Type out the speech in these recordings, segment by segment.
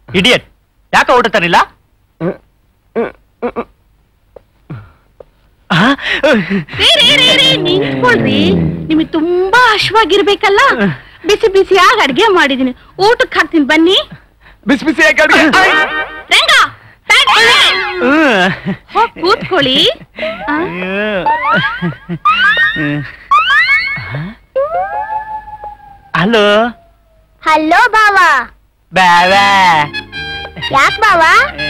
Idiot ಯಾಕ ಊಟ ತರಿಲ್ಲ ರೀ, ರೀ, ರೀ, ರೀ, ನಿಂತ್ಕೊಳ್ರಿ ನಿಮಗೆ ತುಂಬಾ ಹಶ್ವಾಗಿರ್ಬೇಕಲ್ಲ ಬಿಸಿ ಬಿಸಿಯಾಗಿ ಅಡ್ಗೆ ಮಾಡಿದೀನಿ ಊಟಕ್ಕೆ ಹಾಕ್ತೀನಿ ಬನ್ನಿ ಬಿಸಿ ಬಿಸಿ ಯಾಕೆ ಅಡ್ಗೆ? ರಂಗ ಪ್ಯಾಕ್ ಮಾಡಿ. ಹೋಗ್ ಕೂತ್ಕೊಳ್ಳಿ ಆ? ಹಲೋ ಹಲೋ ಬಾವಾ ಬಾವಾ ಯಾಕ್ ಬಾವಾ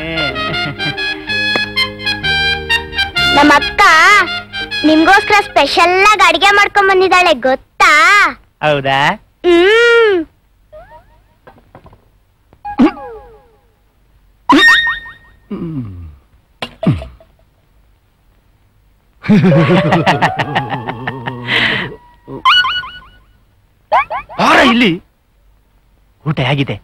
ನಮ್ಮ ಅಕ್ಕ ನಿಮ್ಗೋಸ್ಕರ ಸ್ಪೆಷಲ್ ಆಗಿ ಅಡಿಗೆ ಮಾಡ್ಕೊಂಡ್ ಬಂದಿದ್ದಾಳೆ ಗೊತ್ತಾ ಹೌದಾ ಹ್ಮ್ ಬಾರ ಇಲ್ಲಿ ಊಟ ಹೇಗಿದೆ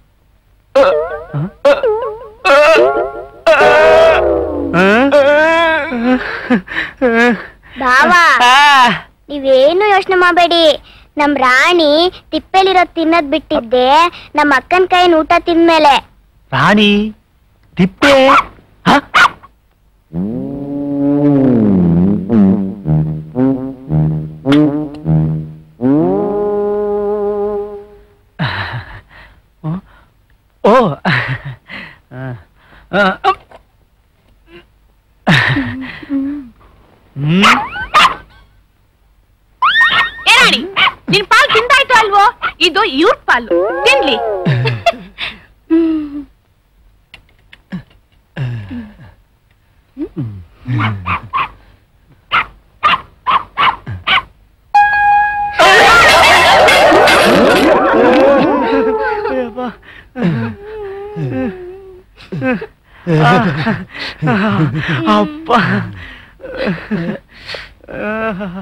ಬಾವಾ ನೀವೇನು ಯೋಚನೆ ಮಾಡಬೇಡಿ ನಮ್ ರಾಣಿ ತಿಪ್ಪೆಲಿರೋ ತಿನ್ನೋದ್ ಬಿಟ್ಟಿದ್ದೆ ನಮ್ಮ ಅಕ್ಕನ ಕೈನ ಊಟ ತಿಂದ್ಮೇಲೆ ರಾಣಿ ತಿಪ್ಪೆ ಹ? ಓ ಹ್ಮ್ ಏ ರಾಣಿ ನಿನ್ ಪಾಲ್ ತಿಂದಾಯ್ತು ಅಲ್ವೋ ಇದು ಇವ್ರ ಪಾಲು ತಿನ್ಲಿ ಅಪ್ಪ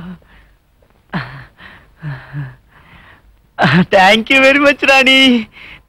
thank you very much Rani